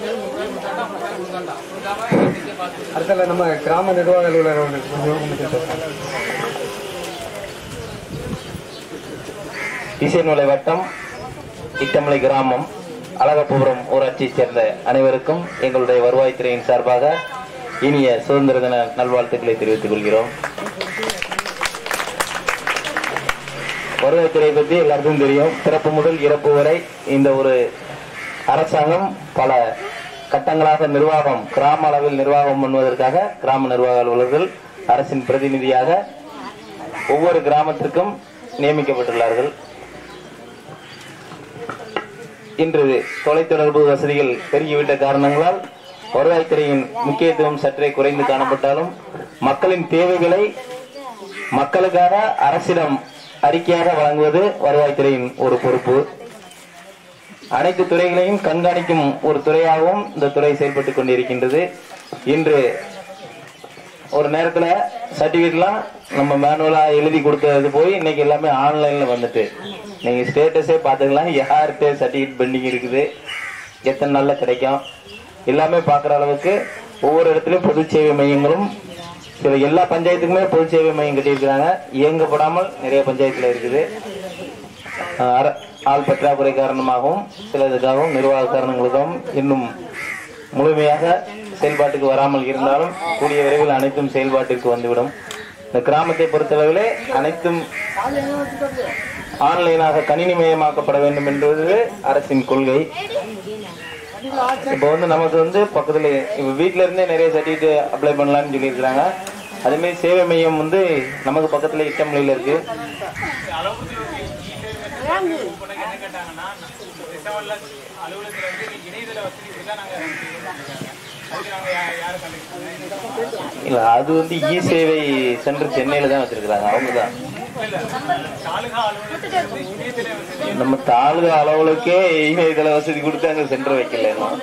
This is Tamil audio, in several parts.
அடுத்தல நம்ம கிராம நிர்வாக அலுவலர் அவர்கள் கொஞ்சம் கொஞ்சம் பேசலாம். இசைநூலை வட்டம் இட்டமலை கிராமம் அழகப்புபுரம் ஊராட்சியைச் சேர்ந்த அனைவருக்கும் எங்களுடைய வருவாய்த்துறையின் சார்பாக இனிய சுதந்திர தின நல்வாழ்த்துக்களை தெரிவித்துக் கொள்கிறோம் வருவாய்த்துறை பற்றி எல்லாருக்கும் தெரியும் பிறப்பு முதல் இறப்பு வரை இந்த ஒரு அரசாங்கம் பல கட்டங்களாக நிர்வாகம் கிராம அளவில் நிர்வாகம் பண்ணுவதற்காக கிராம நிர்வாக அலுவலர்கள் அரசின் பிரதிநிதியாக ஒவ்வொரு கிராமத்திற்கும் நியமிக்கப்பட்டுள்ளார்கள் இன்று தொலைத்தொடர்பு வசதிகள் பெருகிவிட்ட காரணங்களால் வருவாய்த்துறையின் முக்கியத்துவம் சற்றே குறைந்து காணப்பட்டாலும் மக்களின் தேவைகளை மக்களுக்காக அரசிடம் அறிக்கையாக வழங்குவது வருவாய்த்துறையின் ஒரு பொறுப்பு அனைத்து துறைகளையும் கண்காணிக்கும் ஒரு துறையாகவும் இந்த துறை செயல்பட்டுக் கொண்டிருக்கின்றது இன்று ஒரு நேரத்துல சர்டிபிகேட்லாம் நம்ம மேனுவலா எழுதி கொடுத்தது போய் இன்னைக்கு எல்லாமே ஆன்லைன்ல வந்துட்டு நீங்க ஸ்டேட்டஸே பார்த்துக்கலாம் யார்கிட்ட சர்டிபிகேட் பெண்டிங் இருக்குது எத்தனை நாள்ல கிடைக்கும் எல்லாமே பார்க்குற அளவுக்கு ஒவ்வொரு இடத்துலயும் பொது சேவை மையங்களும் சில எல்லா பஞ்சாயத்துக்குமே பொது சேவை மையம் கட்டியிருக்கிறாங்க இயங்கப்படாமல் நிறைய பஞ்சாயத்துல இருக்குது அஹ் அர- ஆள் பற்றாக்குறை காரணமாகவும் சிலதுக்காகவும் நிர்வாக காரணங்களுக்காகவும் இன்னும் முழுமையாக செயல்பாட்டுக்கு வராமல் இருந்தாலும் கூடிய விரைவில் அனைத்தும் செயல்பாட்டிற்கு வந்துவிடும் இந்த கிராமத்தை பொறுத்தளவிலே அனைத்தும் ஆன்லைனாக கணினிமயமாக்கப்பட வேண்டும் என்பது அரசின் கொள்கை இப்போ வந்து நமக்கு வந்து பக்கத்துல இப்போ வீட்ல இருந்தே நிறைய சர்டிஃபிகேட் அப்ளை பண்ணலாம்னு சொல்லியிருக்கிறாங்க அதே மாதிரி சேவை மையம் வந்து நமக்கு பக்கத்துல இட்டமலையில இருக்கு இல்ல அது வந்து இ சேவை சென்டர் சென்னையில தான் வச்சிருக்காங்க அவங்க தான் நம்ம தாலுகா அளவுலக்கே இணையதள வசதி கொடுத்து அங்க சென்டர் வைக்கல இன்னும்.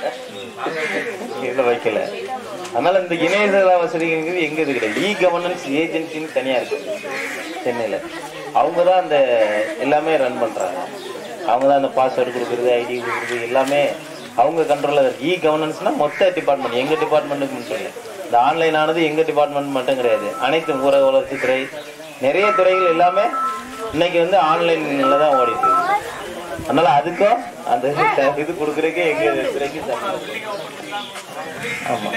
இதுல வைக்கல அதனால இந்த இணையதள வசதிங்கிறது எங்க இது கிடையாது இ கவர்னன்ஸ் ஏஜென்சின்னு தனியா இருக்கு சென்னையில அவங்க தான் அந்த எல்லாமே ரன் பண்றாங்க அவங்க தான் அந்த பாஸ்வேர்டு கொடுக்குறது ஐடி கொடுக்குறது எல்லாமே அவங்க கண்ட்ரோல்ல இருக்கு இ கவர்னன்ஸ்னா மொத்த டிபார்ட்மெண்ட் எங்க டிபார்ட்மெண்ட்டுக்கு மட்டும் இல்லை இந்த ஆன்லைன் ஆனது எங்க டிபார்ட்மெண்ட் மட்டும் கிடையாது அனைத்து ஊரக வளர்ச்சித்துறை நிறைய துறைகள் எல்லாமே இன்னைக்கு வந்து ஆன்லைன்ல தான் ஓடிட்டு இருக்கு அதனால அதுக்கும் அந்த இது கொடுக்குறதுக்கே எங்க துறைக்கு சம்பளம். ஆமா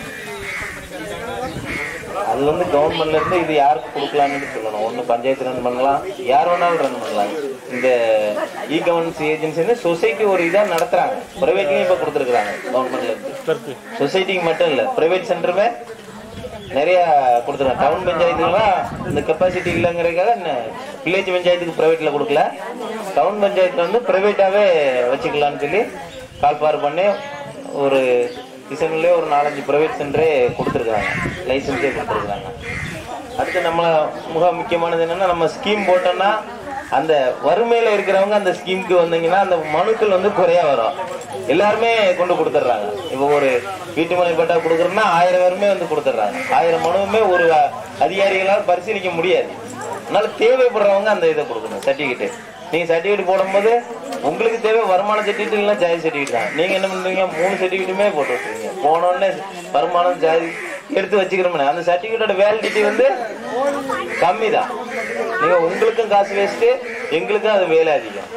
அது வந்து கவர்மெண்ட்ல இருந்து இது யாருக்கு கொடுக்கலாம்னு சொல்லணும் ஒண்ணு பஞ்சாயத்து ரன் பண்ணலாம் யார் வேணாலும் ரன் பண்ணலாம் இந்த இ கவர்னன்ஸ் ஏஜென்சி சொசைட்டி ஒரு இதா நடத்துறாங்க பிரைவேட்லயும் இப்ப கொடுத்துருக்காங்க கவர்மெண்ட்ல இருந்து சொசைட்டிக்கு மட்டும் இல்ல பிரைவேட் சென்டருமே நிறைய கொடுத்துருக்காங்க டவுன் பஞ்சாயத்துலாம் இந்த கெப்பாசிட்டி இல்லைங்கிறதுக்காக வில்லேஜ் பஞ்சாயத்துக்கு பிரைவேட்ல கொடுக்கல டவுன் பஞ்சாயத்துல வந்து பிரைவேட்டாவே வச்சுக்கலாம்னு சொல்லி கால்பார் பண்ணி ஒரு டிசைன்லயே ஒரு நாலஞ்சு பிரைவேட் சென்டரே கொடுத்துருக்காங்க லைசன்ஸே கொடுத்துருக்காங்க அடுத்து நம்ம மிக முக்கியமானது என்னன்னா நம்ம ஸ்கீம் போட்டோம்னா அந்த வறுமையில இருக்கிறவங்க அந்த ஸ்கீமுக்கு வந்தீங்கன்னா அந்த மனுக்கள் வந்து குறையா வரும் எல்லாருமே கொண்டு கொடுத்துட்றாங்க இப்போ ஒரு வீட்டு மனை பட்டா கொடுக்குறோம்னா ஆயிரம் பேருமே வந்து கொடுத்துட்றாங்க ஆயிரம் மனுவுமே ஒரு அதிகாரிகளால் பரிசீலிக்க முடியாது அதனால தேவைப்படுறவங்க அந்த இதை கொடுக்கணும் சர்டிபிகேட் நீங்க சர்டிபிகேட் போடும்போது உங்களுக்கு தேவை வருமான சர்டிபிகேட் இல்லைன்னா ஜாதி சர்டிபிகேட் தான் நீங்க என்ன பண்றீங்க மூணு சர்டிபிகேட்டுமே போட்டு வச்சுருங்க போனோடனே வருமானம் ஜாதி எடுத்து வச்சுக்கிறோம் அந்த சர்டிபிகேட்டோட வேலிடிட்டி வந்து கம்மி தான் நீங்க உங்களுக்கும் காசு வேஸ்ட் எங்களுக்கும் அது வேலை அதிகம்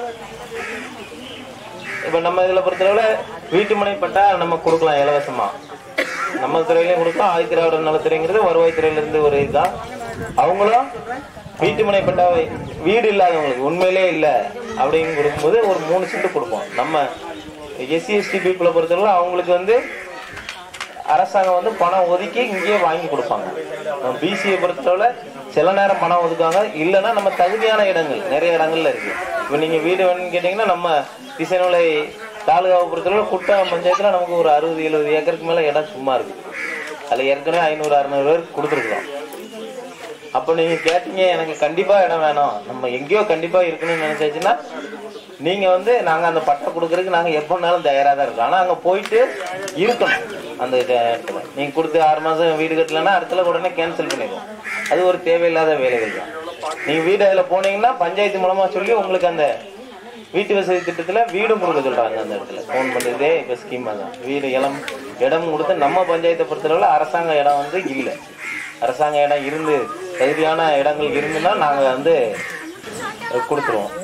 இப்ப நம்ம இதுல பொறுத்தளவுல வீட்டு மனை பட்டா நம்ம கொடுக்கலாம் இலவசமா நம்ம துறையிலையும் கொடுக்கலாம் ஆதித்திராவிடர் நலத்துறைங்கிறது வருவாய்த்துறையில இருந்து ஒரு இதுதான் அவங்களும் வீட்டு மனை பட்டா வீடு இல்லாதவங்களுக்கு உண்மையிலே இல்ல அப்படின்னு கொடுக்கும்போது ஒரு மூணு சென்ட் கொடுப்போம் நம்ம எஸ்சி எஸ்டி பீப்புளை பொறுத்தளவு அவங்களுக்கு வந்து அரசாங்கம் வந்து பணம் ஒதுக்கி இங்கேயே வாங்கி கொடுப்பாங்க பிசியை பொறுத்தளவுல சில நேரம் பணம் ஒதுக்குவாங்க இல்லைன்னா நம்ம தகுதியான இடங்கள் நிறைய இடங்கள்ல இருக்கு இப்போ நீங்க வீடு வேணும்னு கேட்டீங்கன்னா நம்ம திசைநூலை தாலுகாவை பொறுத்தளவு குட்டம் பஞ்சாயத்துல நமக்கு ஒரு அறுபது எழுபது ஏக்கருக்கு மேல இடம் சும்மா இருக்கு அதுல ஏற்கனவே ஐநூறு அறுநூறு பேருக்கு கொடுத்துருக்கோம் அப்ப நீங்க கேட்டீங்க எனக்கு கண்டிப்பா இடம் வேணும் நம்ம எங்கேயோ கண்டிப்பா இருக்கணும்னு நினைச்சாச்சுன்னா நீங்க வந்து நாங்க அந்த பட்டை கொடுக்கறதுக்கு நாங்க எப்போனாலும் தயாரா தான் இருக்கோம் ஆனா அங்க போயிட்டு இருக்கணும் அந்த இடத்துல நீங்க கொடுத்து ஆறு மாசம் வீடு கட்டலன்னா அடுத்த உடனே கேன்சல் பண்ணிடுவோம் அது ஒரு தேவையில்லாத வேலைகள் தான் நீங்க வீடு அதுல போனீங்கன்னா பஞ்சாயத்து மூலமா சொல்லி உங்களுக்கு அந்த வீட்டு வசதி திட்டத்துல வீடும் கொடுக்க சொல்றாங்க அந்த இடத்துல ஃபோன் பண்றதே இப்ப ஸ்கீம் தான் வீடு இடம் இடம் கொடுத்து நம்ம பஞ்சாயத்தை பொறுத்தளவுல அரசாங்க இடம் வந்து இல்லை அரசாங்க இடம் இருந்து தகுதியான இடங்கள் இருந்துன்னா நாங்க வந்து அஹ், கொடுத்துருவோம்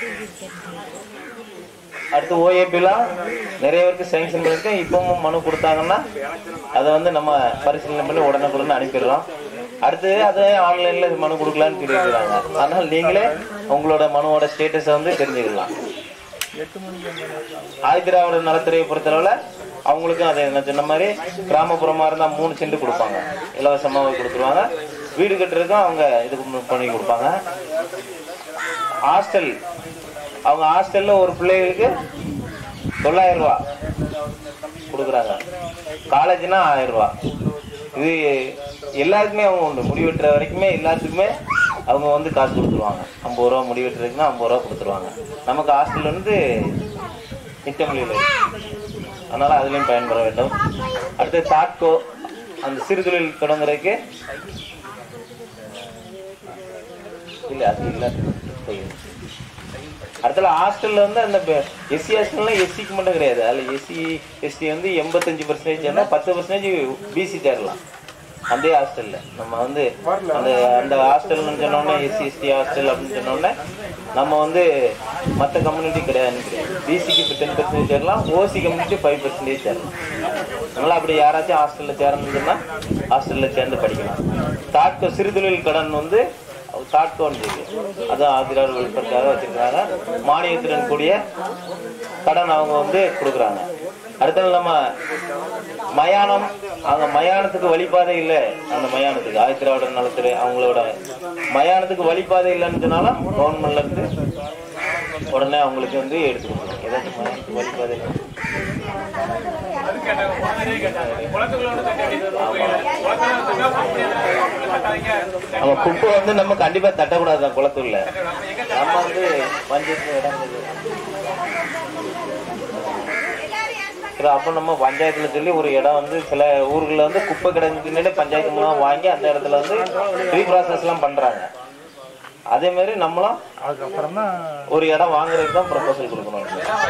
அடுத்து ஓஏபிலாம் நிறைய பேருக்கு சேங்ஷன் பண்ணிருக்கேன் இப்பவும் மனு கொடுத்தாங்கன்னா அதை வந்து நம்ம பரிசீலனை பண்ணி உடனுக்குடனே அனுப்பிடுறோம் அடுத்து அதை ஆன்லைன்ல மனு கொடுக்கலான்னு சொல்லியிருக்கிறாங்க அதனால நீங்களே உங்களோட மனுவோட ஸ்டேட்டஸை வந்து தெரிஞ்சுக்கலாம் ஆதிதிராவிட நலத்துறையை பொறுத்தளவுல அவங்களுக்கும் அதை நான் சொன்ன மாதிரி கிராமப்புறமா இருந்தா மூணு செண்டு கொடுப்பாங்க இலவசமாக கொடுத்துருவாங்க வீடு கட்டுறதுக்கும் அவங்க இது பண்ணி கொடுப்பாங்க ஹாஸ்டல் அவங்க ஹாஸ்டல்ல ஒரு பிள்ளைகளுக்கு தொள்ளாயிரம் ரூபா கொடுக்குறாங்க காலேஜ்னா ஆயிரம் ரூபா இது எல்லாருக்குமே அவங்க உண்டு முடி வெட்டுற வரைக்குமே எல்லாத்துக்குமே அவங்க வந்து காசு கொடுத்துருவாங்க ஐம்பது ரூபா முடி வெட்டுறதுக்குன்னா ஐம்பது ரூபா கொடுத்துருவாங்க நமக்கு ஹாஸ்டல் வந்து நித்தமொழியில் அதனால அதுலயும் பயன்பெற வேண்டும் அடுத்து தாட்கோ அந்த சிறு தொழில் தொடங்குறதுக்கு இல்ல அது இல்ல செய்யுது. அடுத்தல ஹாஸ்டல்ல வந்து அந்த எஸ்சி ஹாஸ்டல்ல எஸ்சிக்கு மட்டும் கிடையாது அதுல எஸ்சி எஸ்டி வந்து எண்பத்தஞ்சு பர்சன்டேஜ் சேர்ந்தா பத்து பர்சன்டேஜ் பிசி சேரலாம் அதே ஹாஸ்டல்ல நம்ம வந்து அந்த அந்த ஹாஸ்டல்னு சொன்னோடனே எஸ்சி எஸ்டி ஹாஸ்டல் அப்படின்னு சொன்னோடனே நம்ம வந்து மற்ற கம்யூனிட்டி கிடையாதுன்னு கிடையாது பிசிக்கு இப்போ டென் பர்சன்டேஜ் சேரலாம் ஓசி கம்யூனிட்டி ஃபைவ் பர்சன்டேஜ் சேரலாம் அதனால அப்படி யாராச்சும் ஹாஸ்டல்ல சேரணும்னா ஹாஸ்டல்ல சேர்ந்து படிக்கலாம் தாட்கோ சிறுதொழில் கடன் வந்து தாட்கோன்னு இருக்கு அதான் ஆதிரார் வெளிப்படையாக வச்சிருக்காங்க மானியத்துடன் கூடிய கடன் அவங்க வந்து கொடுக்குறாங்க அடுத்தது நம்ம மயானம் அவங்க மயானத்துக்கு வழிபாதை இல்லை அந்த மயானத்துக்கு ஆதிராவிடர் நலத்துறை அவங்களோட மயானத்துக்கு வழிபாதை இல்லைன்னு சொன்னாலும் கவர்மெண்ட்ல இருந்து உடனே அவங்களுக்கு வந்து எடுத்து கொடுக்கணும் ஏதாச்சும் மயானத்துக்கு வழிபாதை இல்லை நம்ம குப்பை வந்து நம்ம கண்டிப்பா தட்டக்கூடாது தான் குளத்தூர்ல நம்ம வந்து பஞ்சாயத்து இடம் இருக்குது. சரி, அப்போ நம்ம பஞ்சாயத்துல சொல்லி ஒரு இடம் வந்து சில ஊர்களில் வந்து குப்பை கிடங்குன்னு பஞ்சாயத்து மூலம் வாங்கி அந்த இடத்துல வந்து ரீப்ராசஸ் எல்லாம் பண்றாங்க அதே மாதிரி நம்மளும் அதுக்கப்புறம் தான் ஒரு இடம் வாங்குறதுக்கு தான் ப்ரொபோசல் கொடுக்கணும்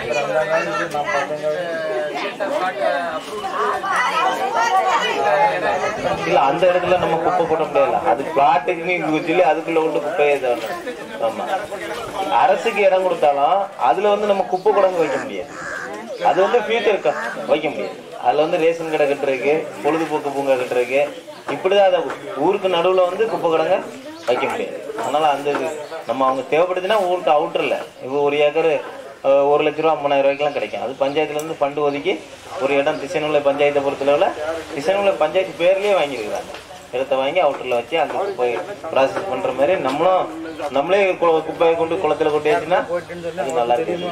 இல்ல அந்த இடத்துல நம்ம குப்பை போட முடியாது அது பிளாட்டுக்கு சொல்லி அதுக்குள்ள விட்டு குப்பையே தரணும் ஆமா அரசுக்கு இடம் கொடுத்தாலும் அதுல வந்து நம்ம குப்பை குடங்கு வைக்க முடியாது அது வந்து ஃபியூச்சர் வைக்க முடியாது அதுல வந்து ரேஷன் கடை கட்டுறதுக்கு பொழுதுபோக்கு பூங்கா கட்டுறதுக்கு இப்படிதான் அதை ஊருக்கு நடுவுல வந்து குப்பை குடங்க வைக்க முடியாது அதனால அந்த இது நம்ம அவங்க தேவைப்படுதுன்னா ஊருக்கு அவுட்டர்ல இப்போ ஒரு ஏக்கர் அஹ், ஒரு லட்ச ரூபா ஐம்பதாயிரம் ரூபாய்க்குலாம் கிடைக்கும் அது பஞ்சாயத்துல இருந்து ஃபண்டு ஒதுக்கி ஒரு இடம் திசைநுள்ள பஞ்சாயத்தை பொறுத்தளவுல திசைநுள்ள பஞ்சாயத்து பேர்லயே வாங்கியிருக்கிறாங்க இடத்த வாங்கி அவுட்டர்ல வச்சு அந்த குப்பையை ப்ராசஸ் பண்ற மாதிரி நம்மளும் நம்மளே கு- குப்பையை கொண்டு குளத்துல கொண்டு வச்சுன்னா அது நல்லா இருக்கு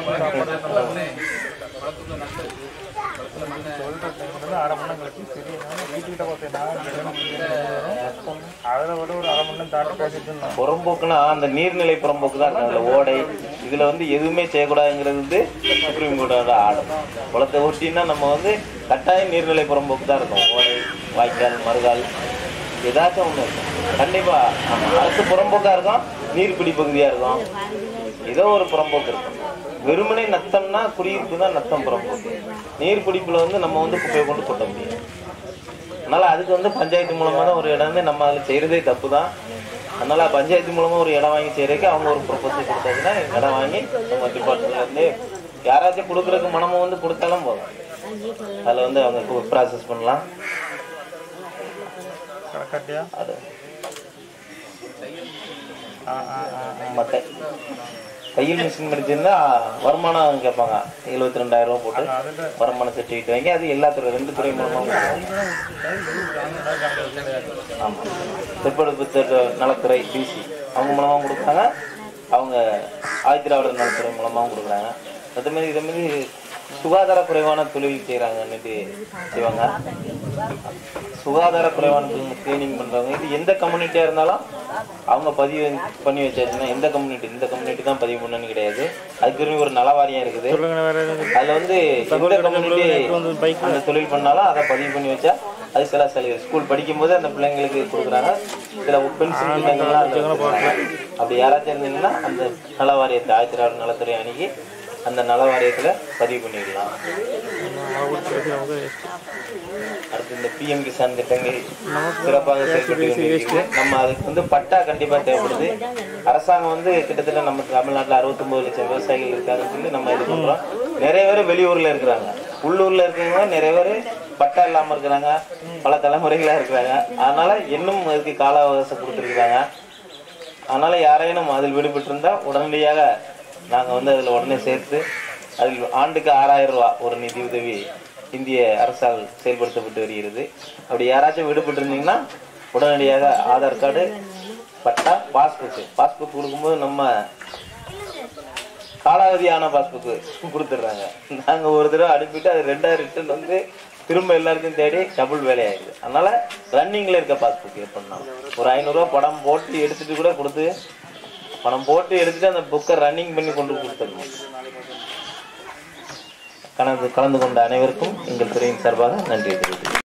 வந்து அரை மணி நேரம் கழிச்சு சரி நான் வீட்டுக்கிட்ட பார்த்தேன் அதில் விட ஒரு அரை மணி நேரம் தாண்டி பேசிட்டு இருந்தோம் புறம்போக்குனா அந்த நீர்நிலை புறம்போக்கு தான் இருக்கு. அதுல ஓடை இதுல வந்து எதுவுமே செய்யக்கூடாதுங்கிறது வந்து சுப்ரீம் கோர்ட்டோட ஆர்டர் குளத்தை ஒட்டினா நம்ம வந்து கட்டாயம் நீர்நிலை புறம்போக்கு தான் இருக்கும் ஓடை வாய்க்கால் மறுகால் ஏதாச்சும் ஒண்ணு இருக்கும் கண்டிப்பா ஆமா. அரசு புறம்போக்கா இருக்கும் நீர்பிடி பகுதியா இருக்கும் ஏதோ ஒரு புறம்போக்கு இருக்கும் வெறுமனே நத்தம்னா குடியிருப்பு தான் நத்தம் புறம்போக்கு நீர்பிடிப்புல வந்து நம்ம வந்து குப்பையை கொண்டு கொட்ட முடியாது அதனால அதுக்கு வந்து பஞ்சாயத்து மூலமா தான் ஒரு இடம் வந்து நம்ம அதில் செய்யறதே தப்பு தான் அதனால பஞ்சாயத்து மூலமா ஒரு இடம் வாங்கி செய்யறதுக்கு அவங்க ஒரு ப்ரொபோசல் கொடுத்தாங்கன்னா இடம் வாங்கி நம்ம டிபார்ட்மெண்ட்ல இருந்து யாராச்சும் கொடுக்கறதுக்கு மனமும் வந்து கொடுத்தாலும் போதும் அதில் வந்து அவங்க ப்ராசஸ் பண்ணலாம் கரெக்டாட்டியா அது ஆ ஆ ஆ ஆ. மட்டை தையல் மிஷின் படிச்சிருந்தா வருமானம் கேட்பாங்க எழுபத்தி ரெண்டாயிரம் ரூபாய் போட்டு அதில் வருமான சர்டிஃபிகேட் வாங்கி அது எல்லா துறை ரெண்டு துறை மூலமா கொடுப்பாங்க. ஆமா பிற்படுப்பு திட்ட- நலத்துறை டிசி அவங்க மூலமாகவும் கொடுக்குறாங்க அவங்க ஆதிதிராவிடர் நலத்துறை மூலமாகவும் கொடுக்குறாங்க அதே மாதிரி இதே மாதிரி சுகாதார குறைவான தொழில் செய்கிறாங்கன்னுட்டு செய்வாங்க சுகாதார குறைவான கிளீனிங் பண்றவங்க இது எந்த கம்யூனிட்டியா இருந்தாலும் அவங்க பதிவு பண்ணி வச்சாச்சுன்னா எந்த கம்யூனிட்டி இந்த கம்யூனிட்டி தான் பதிவு பண்ணணும்னு கிடையாது அதுக்கு ஒரு நல வாரியம் இருக்குது சொல்லுங்க வேற எதுவும் அதுல வந்து எந்த கம்யூனிட்டி அந்த தொழில் பண்ணாலும் அதை பதிவு பண்ணி வச்சா அது சில சலுகை ஸ்கூல் படிக்கும் போது அந்த பிள்ளைங்களுக்கு கொடுக்குறாங்க சில பென்சில் திட்டங்கள்லாம் அதுல வச்சிருக்காங்க. அப்படி யாராச்சும் இருந்தீங்கன்னா அந்த நல வாரியத்தை ஆயிரத்தி நலத்துறை அணுகி அந்த நல வாரியத்துல பதிவு பண்ணிடலாம் அடுத்து இந்த பிஎம் கிசான் திட்டங்கள் சிறப்பாக செயல்பட்டு கொண்டிருக்கிறது நம்ம அதுக்கு வந்து பட்டா கண்டிப்பா தேவைப்படுது அரசாங்கம் வந்து கிட்டத்தட்ட நம்ம தமிழ்நாட்டுல 69 லட்சம் விவசாயிகள் இருக்காங்கன்னு சொல்லி நம்ம இது பண்றோம் நிறைய பேர் வெளியூர்ல இருக்கிறாங்க உள்ளூர்ல இருக்கவங்க நிறைய பேர் பட்டா இல்லாம இருக்கிறாங்க பல தலைமுறைகளா இருக்கிறாங்க அதனால இன்னும் அதுக்கு கால அவகாசம் கொடுத்துருக்காங்க அதனால யாரேனும் அதில் விடுபட்டிருந்தா உடனடியாக நாங்க வந்து அதுல உடனே சேர்த்து அதில் ஆண்டுக்கு ஆறாயிரம் ரூபாய் ஒரு நிதி உதவி இந்திய அரசால் செயல்படுத்தப்பட்டு வருகிறது அப்படி யாராச்சும் விடுபட்டு இருந்தீங்கன்னா உடனடியாக ஆதார் கார்டு பட்டா பாஸ்புக் பாஸ்புக் கொடுக்கும்போது நம்ம காலாவதியான பாஸ்புக் கொடுத்துட்றாங்க நாங்க ஒரு தடவை அனுப்பிட்டு அது ரெண்டாவது ரிட்டர்ன் வந்து திரும்ப எல்லாருக்கும் தேடி டபுள் வேலையாயிடுது அதனால ரன்னிங்ல இருக்க பாஸ்புக் பண்ணலாம் ஒரு ஐநூறுரூவா படம் போட்டு எடுத்துட்டு கூட கொடுத்து பணம் போட்டு எடுத்துட்டு அந்த புக்கை ரன்னிங் பண்ணி கொண்டு கொடுத்துடணும் கலந்து கலந்து கொண்ட அனைவருக்கும் எங்கள் துறையின் சார்பாக நன்றி தெரிவித்துக்கிறேன்